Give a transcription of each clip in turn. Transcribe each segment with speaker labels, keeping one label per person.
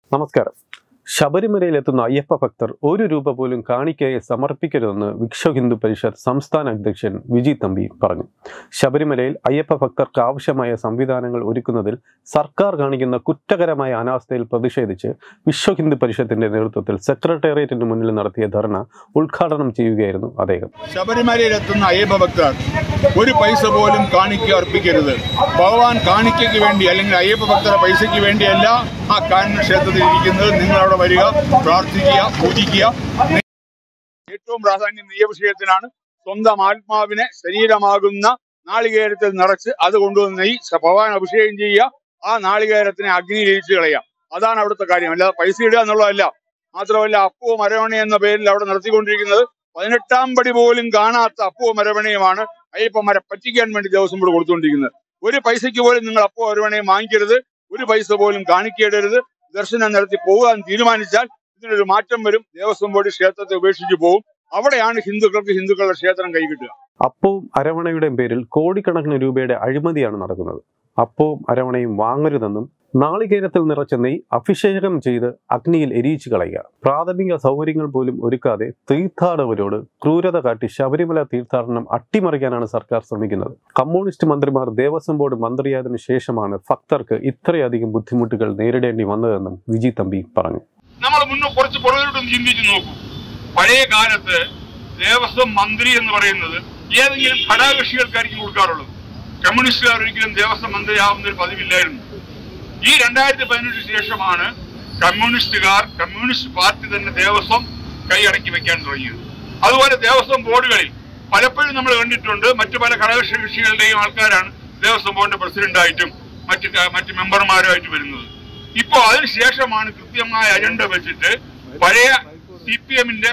Speaker 1: നമസ്കാരം ശബരിമലയിലെത്തുന്ന അയ്യപ്പ ഭക്തർ ഒരു രൂപ പോലും കാണിക്കയെ സമർപ്പിക്കരുതെന്ന് വിശ്വ ഹിന്ദു പരിഷത്ത് സംസ്ഥാന അധ്യക്ഷൻ വിജി തമ്പി പറഞ്ഞു ശബരിമലയിൽ അയ്യപ്പ ഭക്തർക്ക് ആവശ്യമായ സംവിധാനങ്ങൾ ഒരുക്കുന്നതിൽ സർക്കാർ കാണിക്കുന്ന കുറ്റകരമായ അനാസ്ഥയിൽ പ്രതിഷേധിച്ച് വിശ്വ ഹിന്ദു പരിഷത്തിന്റെ നേതൃത്വത്തിൽ സെക്രട്ടേറിയറ്റിന് മുന്നിൽ നടത്തിയ ധർണ ഉദ്ഘാടനം ചെയ്യുകയായിരുന്നു അദ്ദേഹം
Speaker 2: ശബരിമലയിലെത്തുന്ന അയ്യപ്പ ഭക്തർ ഒരു പൈസ പോലും കാണിക്ക അർപ്പിക്കരുത് ഭഗവാൻ കാണിക്കയ്ക്ക് വേണ്ടി അല്ലെങ്കിൽ അയ്യപ്പ ഭക്തരുടെ പൈസയ്ക്ക് വേണ്ടിയല്ല ആ കാനന ക്ഷേത്രത്തിൽ ഇരിക്കുന്നത് നിങ്ങൾ അവിടെ വരിക പ്രാർത്ഥിക്കുക പൂജിക്കുക ഏറ്റവും പ്രാധാന്യം നെയ്യഭിഷേകത്തിനാണ് സ്വന്തം ആത്മാവിനെ ശരീരമാകുന്ന നാളികേരത്തിൽ നിറച്ച് അത് കൊണ്ടുവന്ന് നെയ് ഭഗവാൻ അഭിഷേകം ചെയ്യുക ആ നാളികേരത്തിനെ അഗ്നിയിൽ ഇരിച്ചു കളയുക അതാണ് അവിടുത്തെ കാര്യം അല്ലാതെ പൈസ ഇടുക എന്നുള്ളതല്ല മാത്രമല്ല അപ്പവും അരവണ എന്ന പേരിൽ അവിടെ നടത്തിക്കൊണ്ടിരിക്കുന്നത് പതിനെട്ടാം പടി പോലും കാണാത്ത അപ്പവും അരവണയുമാണ് അയ്യപ്പന്മാരെ പറ്റിക്കാൻ വേണ്ടി ദേവസ്വം ബോർഡ് കൊടുത്തുകൊണ്ടിരിക്കുന്നത് ഒരു പൈസയ്ക്ക് പോലും നിങ്ങൾ അപ്പവും അരവണയും വാങ്ങിക്കരുത് ഒരു പൈസ പോലും കാണിക്കേടരുത് ദർശനം നടത്തി പോകാൻ തീരുമാനിച്ചാൽ ഇതിനൊരു മാറ്റം വരും ദേവസ്വം ബോർഡ് ക്ഷേത്രത്തെ ഉപേക്ഷിച്ച് പോകും അവിടെയാണ് ഹിന്ദുക്കൾക്ക് ഹിന്ദുക്കളുടെ ക്ഷേത്രം കൈകിട്ടുക
Speaker 1: അപ്പവും അരവണയുടെയും പേരിൽ കോടിക്കണക്കിന് രൂപയുടെ അഴിമതിയാണ് നടക്കുന്നത് അപ്പവും അരവണയും വാങ്ങരുതെന്നും നാളികേരത്തിൽ നിറച്ച നെയ് അഭിഷേകം ചെയ്ത് അഗ്നിയിൽ എരിയിച്ചു കളയുക പ്രാഥമിക സൗകര്യങ്ങൾ പോലും ഒരുക്കാതെ തീർത്ഥാടകരോട് ക്രൂരത കാട്ടി ശബരിമല തീർത്ഥാടനം അട്ടിമറിക്കാനാണ് സർക്കാർ ശ്രമിക്കുന്നത് കമ്മ്യൂണിസ്റ്റ് മന്ത്രിമാർ ദേവസ്വം ബോർഡ് മന്ത്രിയായതിനു ശേഷമാണ് ഭക്തർക്ക് ഇത്രയധികം ബുദ്ധിമുട്ടുകൾ നേരിടേണ്ടി വന്നതെന്നും വിജി തമ്പി പറഞ്ഞു
Speaker 3: നമ്മൾ മുന്നേ കുറച്ച് പുറകിലോട്ടൊന്ന് ചിന്തിച്ചു നോക്കൂ പഴയ കാലത്ത് ദേവസ്വം മന്ത്രി എന്ന് പറയുന്നത് ഏതെങ്കിലും ഘടകകക്ഷികൾക്കായിരിക്കും കൊടുക്കാറുള്ളത് കമ്മ്യൂണിസ്റ്റുകാർ ഒരിക്കലും ദേവസ്വം മന്ത്രിയാവുന്ന ഒരു പതിവില്ലായിരുന്നു ഈ രണ്ടായിരത്തി പതിനെട്ടിന് ശേഷമാണ് കമ്മ്യൂണിസ്റ്റുകാർ കമ്മ്യൂണിസ്റ്റ് പാർട്ടി തന്നെ ദേവസ്വം കൈയടക്കി വെക്കാൻ തുടങ്ങിയത് അതുപോലെ ദേവസ്വം ബോർഡുകളിൽ പലപ്പോഴും നമ്മൾ കണ്ടിട്ടുണ്ട് മറ്റു പല ഘടകകക്ഷി കക്ഷികളുടെയും ആൾക്കാരാണ് ദേവസ്വം ബോർഡിന്റെ പ്രസിഡന്റായിട്ടും മറ്റ് ക- മറ്റ് മെമ്പർമാരുമായിട്ട് വരുന്നത് ഇപ്പോ അതിനുശേഷമാണ് കൃത്യമായ അജണ്ട വെച്ചിട്ട് പഴയ സി പി എമ്മിന്റെ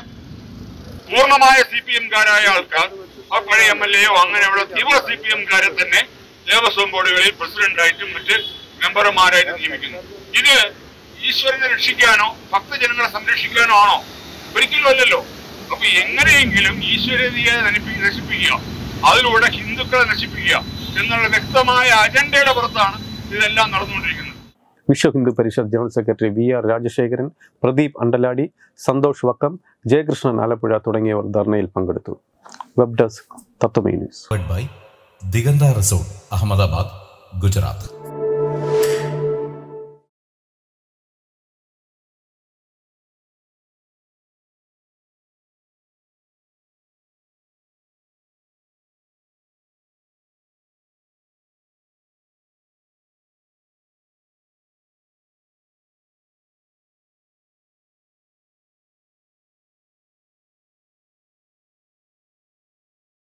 Speaker 3: പൂർണ്ണമായ സി പി എംകാരായ ആൾക്കാർ ആ പഴയ എം എൽ എയോ അങ്ങനെയുള്ള തീവ്ര സി പി എംകാരെ തന്നെ ദേവസ്വം ബോർഡുകളിൽ പ്രസിഡന്റായിട്ടും മറ്റ് മെമ്പർമാരായിട്ടും നിയമിക്കുന്നു ഇത് ഈശ്വരനെ രക്ഷിക്കാനോ ഭക്തജനങ്ങളെ സംരക്ഷിക്കാനോ ആണോ ഒരിക്കലും അല്ലല്ലോ അപ്പൊ എങ്ങനെയെങ്കിലും ഈശ്വരതയെ നശിപ്പി- നശിപ്പിക്കുക അതിലൂടെ ഹിന്ദുക്കളെ നശിപ്പിക്കുക എന്നുള്ള വ്യക്തമായ അജണ്ടയുടെ പുറത്താണ് ഇതെല്ലാം നടന്നുകൊണ്ടിരിക്കുന്നത്
Speaker 1: Vishwa Hindu Parishad general secretary V R Rajasekharan Pradeep Andaladi Santhosh Vakkam Jayakrishnan Alappuzha തുടങ്ങിയവർ ധർണയിൽ പങ്കെടുത്തു വെബ് ഡെസ്ക് തത്വമേ news
Speaker 4: powered by Diganda Resort, Ahmedabad, Gujarat.